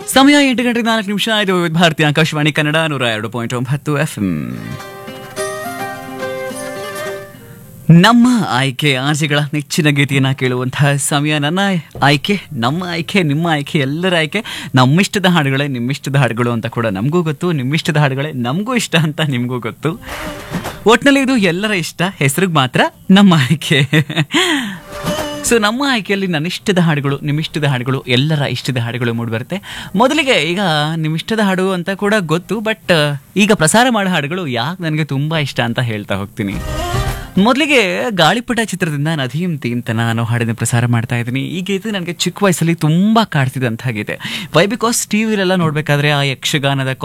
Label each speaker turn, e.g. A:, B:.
A: ಸಮಯ ಎಂಟು ಗಂಟೆ ನಾಲ್ಕು ನಿಮಿಷ ಆಯ್ತು ಭಾರತೀಯ ಆಕಾಶವಾಣಿ ಕನ್ನಡ ನೂರ ಎರಡು ಪಾಯಿಂಟ್ ಒಂಬತ್ತು ಎಫ್ ನಮ್ಮ ಆಯ್ಕೆ ಆರ್ಜಿಗಳ ನೆಚ್ಚಿನ ಗೀತೆಯನ್ನ ಕೇಳುವಂತಹ ಸಮಯ ನನ್ನ ಆಯ್ಕೆ ನಮ್ಮ ಆಯ್ಕೆ ನಿಮ್ಮ ಆಯ್ಕೆ ಎಲ್ಲರ ಆಯ್ಕೆ ನಮ್ಮಿಷ್ಟದ ಹಾಡುಗಳೇ ನಿಮ್ಮಿಷ್ಟದ ಹಾಡುಗಳು ಅಂತ ಕೂಡ ನಮಗೂ ಗೊತ್ತು ನಿಮ್ಮಿಷ್ಟದ ಹಾಡುಗಳೇ ನಮಗೂ ಇಷ್ಟ ಅಂತ ನಿಮಗೂ ಗೊತ್ತು ಒಟ್ನಲ್ಲಿ ಇದು ಎಲ್ಲರ ಇಷ್ಟ ಹೆಸರಿಗೆ ಮಾತ್ರ ನಮ್ಮ ಆಯ್ಕೆ ಸೊ ನಮ್ಮ ಆಯ್ಕೆಯಲ್ಲಿ ನನ್ನ ಇಷ್ಟದ ಹಾಡುಗಳು ನಿಮ್ಮಿಷ್ಟದ ಹಾಡುಗಳು ಎಲ್ಲರ ಇಷ್ಟದ ಹಾಡುಗಳು ಮೂಡಿಬರುತ್ತೆ ಮೊದಲಿಗೆ ಈಗ ನಿಮ್ಮಿಷ್ಟದ ಹಾಡು ಅಂತ ಕೂಡ ಗೊತ್ತು ಬಟ್ ಈಗ ಪ್ರಸಾರ ಮಾಡೋ ಹಾಡುಗಳು ಯಾಕೆ ನನಗೆ ತುಂಬ ಇಷ್ಟ ಅಂತ ಹೇಳ್ತಾ ಹೋಗ್ತೀನಿ ಮೊದಲಿಗೆ ಗಾಳಿಪಟ ಚಿತ್ರದಿಂದ ನದೀಂ ತೀಂತನ ಅನ್ನೋ ಹಾಡನ್ನು ಪ್ರಸಾರ ಮಾಡ್ತಾ ಇದ್ದೀನಿ ಈ ಗೀತೆ ನನಗೆ ಚಿಕ್ಕ ವಯಸ್ಸಲ್ಲಿ ತುಂಬ ಕಾಡ್ತಿದ್ದಂಥ ಗೀತೆ ವೈ ಬಿಕಾಸ್ ಟಿ ವಿಲೆಲ್ಲ ನೋಡಬೇಕಾದ್ರೆ ಆ ಯಕ್ಷಗಾನದ